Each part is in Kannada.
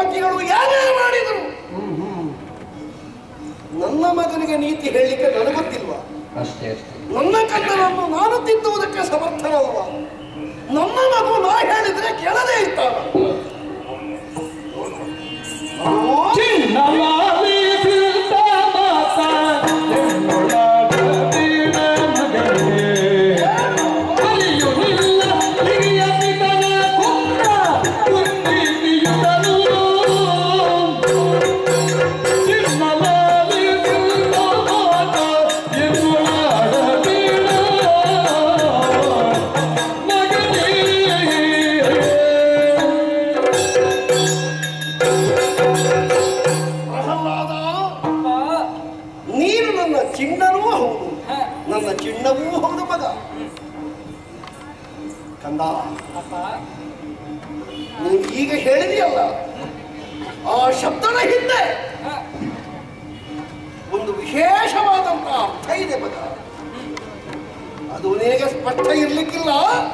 ದ್ರೋಹಕಿಗಳು ಯಾರೇ ಮಾಡಿದರು ನನ್ನ ಮಗನಿಗೆ ನೀತಿ ಹೇಳಲಿಕ್ಕೆ ನನಗೆ ಗೊತ್ತಿಲ್ವಾ ಅಷ್ಟೇ ಅಷ್ಟೇ ನನ್ನ ಕಣ್ಣನನ್ನು ನಾನು ತಿದ್ದುವುದಕ್ಕೆ ಸಮರ್ಥನಲ್ವ ನನ್ನ ಮಗು ನಾ ಹೇಳಿದ್ರೆ ಕೇಳದೇ ಇರ್ತಾನ ಚಿನ್ನಲಾಲಿ ಸಿದ್ಧ ಮಾತ ಎನ್ನೊಳಗ ಬೀಡ ಮಗನೇ. ಅಲಿಯುವುದಿಲ್ಲ ಹಿರಿಯ ಪಿತನ ಕುಂದ ಕುಂದಿತಿಯುತನು. ಚಿನ್ನಲಾಲಿ ಸಿದ್ಧ ಮಾತ ಎನ್ನೊಳಗ ಬೀಡ ಮಗನೇ. ಪ್ರಹ್ಲಾದ ನೀನು ನನ್ನ ಚಿಣ್ಣನೂ ಹೌದು ನನ್ನ ಚಿಣ್ಣವೂ ಹೌದು ಮಗ ಕಂದ ನೀನು ಈಗ ಹೇಳಿದೆಯಲ್ಲ ಆ ಶಬ್ದದ ಹಿಂದೆ ಒಂದು ವಿಶೇಷವಾದಂತಹ ಅರ್ಥ ಇದೆ ಮಗ ಅದು ನಿನಗೆ ಸ್ಪಷ್ಟ ಇರ್ಲಿಕ್ಕಿಲ್ಲ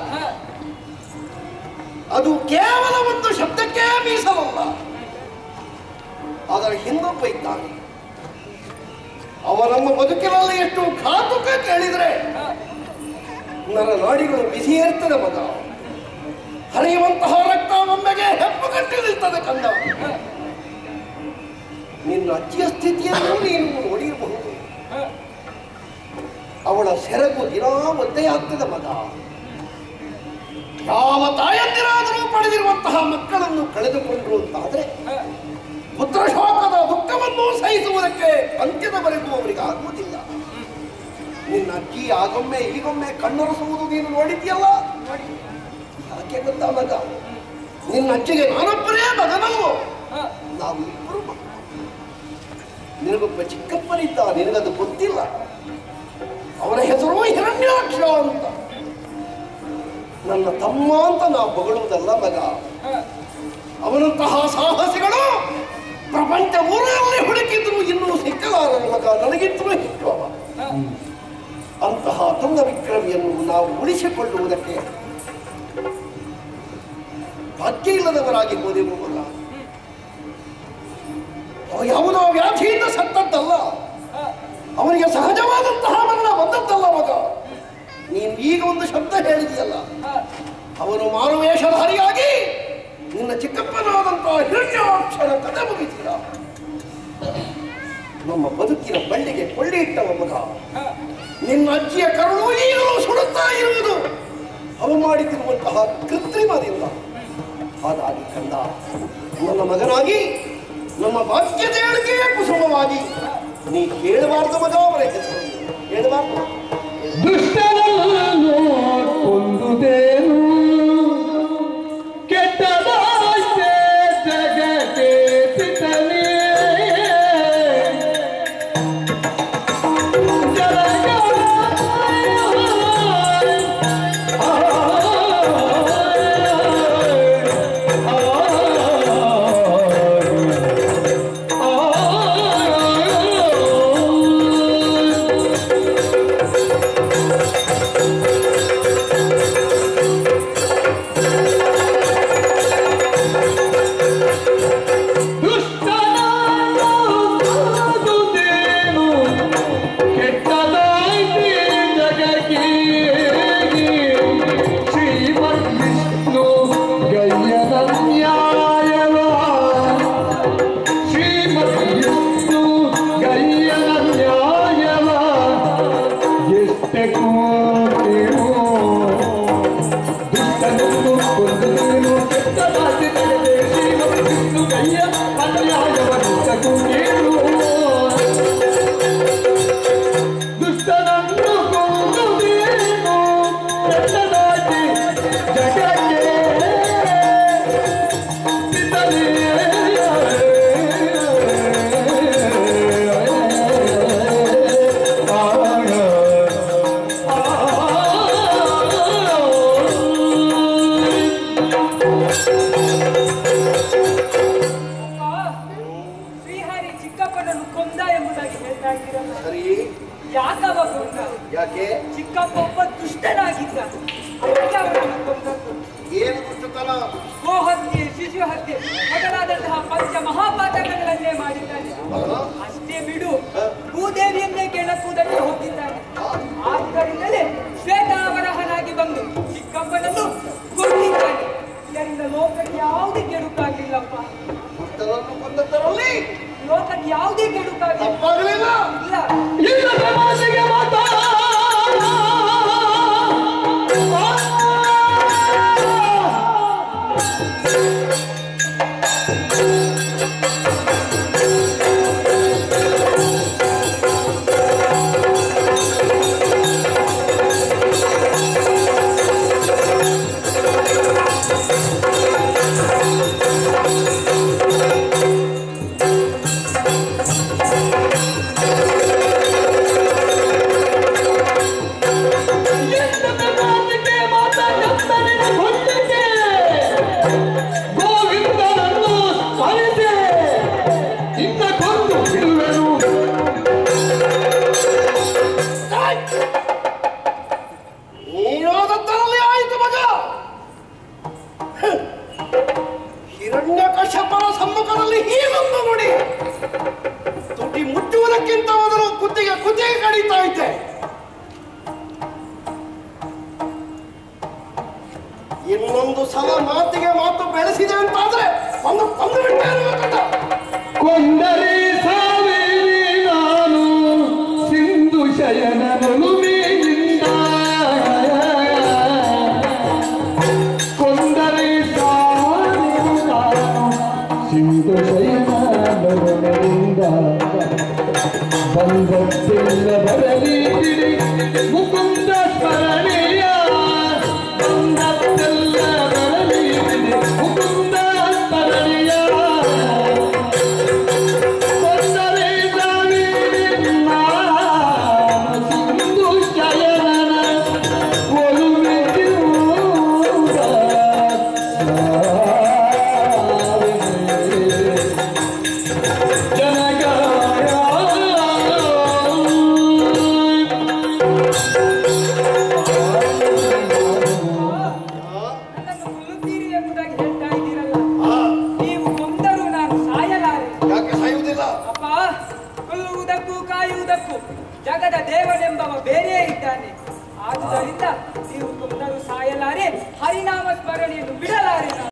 ಅದು ಕೇವಲ ಒಂದು ಶಬ್ದಕ್ಕೆ ಮೀಸಲಲ್ಲ ಅದರ ಹಿಂದೊಬ್ಬ ಇದ್ದಾನೆ ಅವ ನಮ್ಮ ಬದುಕಿನಲ್ಲಿ ಎಷ್ಟು ಘಾತುಕ ಕೇಳಿದ್ರೆ ನರ ನಾಡಿಗಳು ಬಿಸಿ ಇರ್ತದೆ ಮಗ ಹರಿಯುವಂತಹ ರಕ್ತ ಒಮ್ಮೆಗೆ ಹೆಪ್ಪುಗಟ್ಟಿ ನಿಲ್ತದೆ ಕಂದ ನಿನ್ನ ಅಜ್ಜಿಯ ಸ್ಥಿತಿಯನ್ನು ನೀನು ನೋಡಿರಬಹುದು ಅವಳ ಸೆರಗು ದಿನಾ ಒದ್ದೆಯಾಗ್ತದೆ ಮಗ ಯಾವ ತಾಯಂದಿರಾದರೂ ಪಡೆದಿರುವಂತಹ ಮಕ್ಕಳನ್ನು ಕಳೆದುಕೊಂಡ್ರು ಅಂತಾದ್ರೆ ಪುತ್ರ ಶೋಕದ ದುಃಖವನ್ನು ಸಹಿಸುವುದಕ್ಕೆ ಅಂತ್ಯದವರೆಗೂ ಅವರಿಗೆ ಆಗುವುದಿಲ್ಲ ನಿನ್ನ ಅಜ್ಜಿ ಆಗೊಮ್ಮೆ ಈಗೊಮ್ಮೆ ಕಣ್ಣೊರೆಸುವುದು ನೀನು ನೋಡಿದ್ಯಲ್ಲ ಯಾಕೆ ಗೊತ್ತಾ ಮಗ ನಿನ್ನ ಅಜ್ಜಿಗೆ ನಾನೊಬ್ಬರೇ ಮಗನಲ್ವೋ ನಾವು ಇಬ್ಬರು ಮಕ್ಕಳು ನಿನಗೊಬ್ಬ ಚಿಕ್ಕಪ್ಪನಿದ್ದ ನಿನಗದು ಗೊತ್ತಿಲ್ಲ ಅವನ ಹೆಸರು ಹಿರಣ್ಯಾಕ್ಷ ಅಂತ ನನ್ನ ತಮ್ಮ ಅಂತ ನಾವು ಹೊಗಳುವುದಲ್ಲ ಮಗ ಅವನಂತಹ ಸಾಹಸಿಗಳು ಪ್ರಪಂಚ ಊರಲ್ಲಿ ಹುಡುಕಿದ್ರು ಇನ್ನೂ ಸಿಕ್ಕಲಾರನು ಮಗ ನನಗಿಂತಲೂ ಹೆಚ್ಚು ಅವ ಅಂತಹ ತುಂಗ ವಿಕ್ರಮಿಯನ್ನು ನಾವು ಉಳಿಸಿಕೊಳ್ಳುವುದಕ್ಕೆ ಭಾಗ್ಯ ಇಲ್ಲದವರಾಗಿ ಹೋದೆವು ಮಗ ಅವ ಯಾವುದೋ ವ್ಯಾಧಿಯಿಂದ ಸತ್ತದ್ದಲ್ಲ ಅವನಿಗೆ ಸಹಜವಾದಂತಹ ಮರಣ ಬಂದದ್ದಲ್ಲ ಮಗ ನೀನು ಈಗ ಒಂದು ಶಬ್ದ ಹೇಳಿದೆಯಲ್ಲ ಅವನು ಮಾರುವೇಷಧಾರಿಯಾಗಿ ನಿನ್ನ ಚಿಕ್ಕಪ್ಪನಾದಂತಹ ಹಿರಣ್ಯಾಕ್ಷರ ಕಥೆ ಮುಗಿಸಿದ ನಮ್ಮ ಬದುಕಿನ ಬಳ್ಳಿಗೆ ಕೊಳ್ಳಿ ಇಟ್ಟವ ಮಗ ನಿನ್ನ ಅಜ್ಜಿಯ ಕರುಳು ಈಗಲೂ ಸುಡುತ್ತಾ ಇರುವುದು ಅವ ಮಾಡಿದಿರುವಂತಹ ಕೃತ್ರಿಮದಿಂದ ಹಾಗಾಗಿ ಕಂದ ನನ್ನ ಮಗನಾಗಿ ನಮ್ಮ ಭಾಗ್ಯದ ಹೇಳಿಕೆಯೇ ಕುಸುಮವಾಗಿ ನೀ ಕೇಳಬಾರ್ದು ಮಗ ಅವರ ಹೆಸರು ಕೇಳಬಾರ್ದು ದುಷ್ಟರನ್ನು ಕೊಂದುದೇನು ಕೆಟ್ಟದಾಯ್ತೆ ಜಗಕ್ಕೆ ಪಿತನೇ ದುಷ್ಟರನ್ನು ಕೆಟ್ಟದಾಯ್ತೆ ಜಗಕ್ಕೆ ಶ್ರೀಮದ್ ವಿಷ್ಣು ಗಯ್ಯದ ನ್ಯಾಯವ ಶ್ರೀಮದ್ ವಿಷ್ಣು ಗಯ್ಯದ ನ್ಯಾಯವ ಎಷ್ಟೆ ಕೂತಿರು ದುಷ್ಟನನ್ನು ಕೊಂದನು ಕೆಟ್ಟದಾಗಿ ನಡೆದೆ ಶ್ರೀಮದ್ ವಿಷ್ಣು ಗಯ್ಯ ಅನ್ಯಾಯವ ದುಷ್ಟ ಕೂತಿರು ದುಷ್ಟನನ್ನು ಕೊಂದುದೇನು ಕೆಟ್ಟದಾಗಿ ಜಗಕ್ಕೆ ಪಿತನೇ. ಶ್ರೀಹರಿ ಚಿಕ್ಕಪ್ಪನನ್ನು ಕೊಂದ ಎಂಬುದಾಗಿ ಹೇಳ್ತಾ ಇದ್ದೀರಲ್ಲ ಸರಿ ಯಾಕವ ಕೊಂದ ಯಾಕೆ ಚಿಕ್ಕಪ್ಪ ಒಬ್ಬ ದುಷ್ಟನಾಗಿದ್ದ ಅದಕ್ಕೆ ಅವನನ್ನು ಕೊಂದದ್ದು ಏನು ದುಷ್ಟತನ ಗೋಹತ್ಯೆ ಶಿಶು ಹತ್ಯೆ ಮೊದಲಾದಂತಹ ಪಂಚ ತಪ್ಪಾಗಲಿಲ್ಲ ತಪ್ಪಾಗಲಿಲ್ಲ ಇಲ್ಲ ಇಲ್ಲದ ಮಾತಿಗೆ ಮಾತಾ ಇಲ್ಲದ ಮಾತಿಗೆ ಮಾತಾ ಕತ್ತಲಿನ ಹೊಟ್ಟೆಗೆ ಗೋವಿಂದನನ್ನು ಸ್ಮರಿಸಿ ಇನ್ನ ಕೊಂದು ಬಿಡುವೆನು ನೀನೋದತ್ತರಲ್ಲಿ ಆಯಿತು ಮಗ ಹಿರಣ್ಯ ಕಶ್ಯಪರ ಸಮ್ಮುಖದಲ್ಲಿ ಹೀಗೊಂದು ನುಡಿ ತುಟಿ ಮುಟ್ಟುವುದಕ್ಕಿಂತ ಮೊದಲು ಕುತ್ತಿಗೆ ಕುತ್ತಿಗೆ ಕಡಿತಾ ಇದ್ದೆ ಇನ್ನೊಂದು ಸಲ ಮಾತಿಗೆ ಮಾತು ಬೆಳೆಸಿದೆ ಅಂತಾದ್ರೆ ಒಂದು ಕೊಂದು ಬಿಟ್ಟೆ ಅನ್ನಬೇಕಂತ ಕೊಂಡರೆ ಸಾವಿರಿ ನಾನು ಸಿಂಧು ಶಯನ ನಲುಮೆಯಿಂದ ಕೊಂಡರೆ ಸಾವಿರಿ ನಾನು ಸಿಂಧು ಶಯನ ನಲುಮೆಯಿಂದ ಬಂದದ್ದೆಲ್ಲ ಬರಲಿ ಬಿಡಿ ಮುಕುಂದ ಸ್ಮರಣೆಯ ಬಂದದ್ದೆಲ್ಲ ಬರಲಿ ಬಿಡಿ ಮುಕುಂದ ಸ್ಮರಣೆಯ ಕೊಂಡರೆ ಸಾವಿರಿನ್ನ ಸಿಂಧು ಶಯನನ ಒಲುಮೆಯುವುದ ಸಾವಿರೇ. ನನ್ನನ್ನು ಕೊಲ್ಲುತ್ತೀರಿ ಎಂಬುದಾಗಿ ಹೇಳ್ತಾ ಇದ್ದೀರಲ್ಲ ಆ, ನೀವು ಕೊಂದರೂ ನಾನು ಸಾಯಲಾರೆ ಯಾಕೆ ಸಾಯುವುದಿಲ್ಲ ಅಪ್ಪ ಕೊಲ್ಲುವುದಕ್ಕೂ ಕಾಯುವುದಕ್ಕೂ ಜಗದ ದೇವನೆಂಬವ ಬೇರೆಯೇ ಇದ್ದಾನೆ ಆದುದರಿಂದ ನೀವು ಕೊಂದರೂ ಸಾಯಲಾರೆ ಹರಿನಾಮ ಸ್ಮರಣೆಯನ್ನು ಬಿಡಲಾರೆ ನಾನು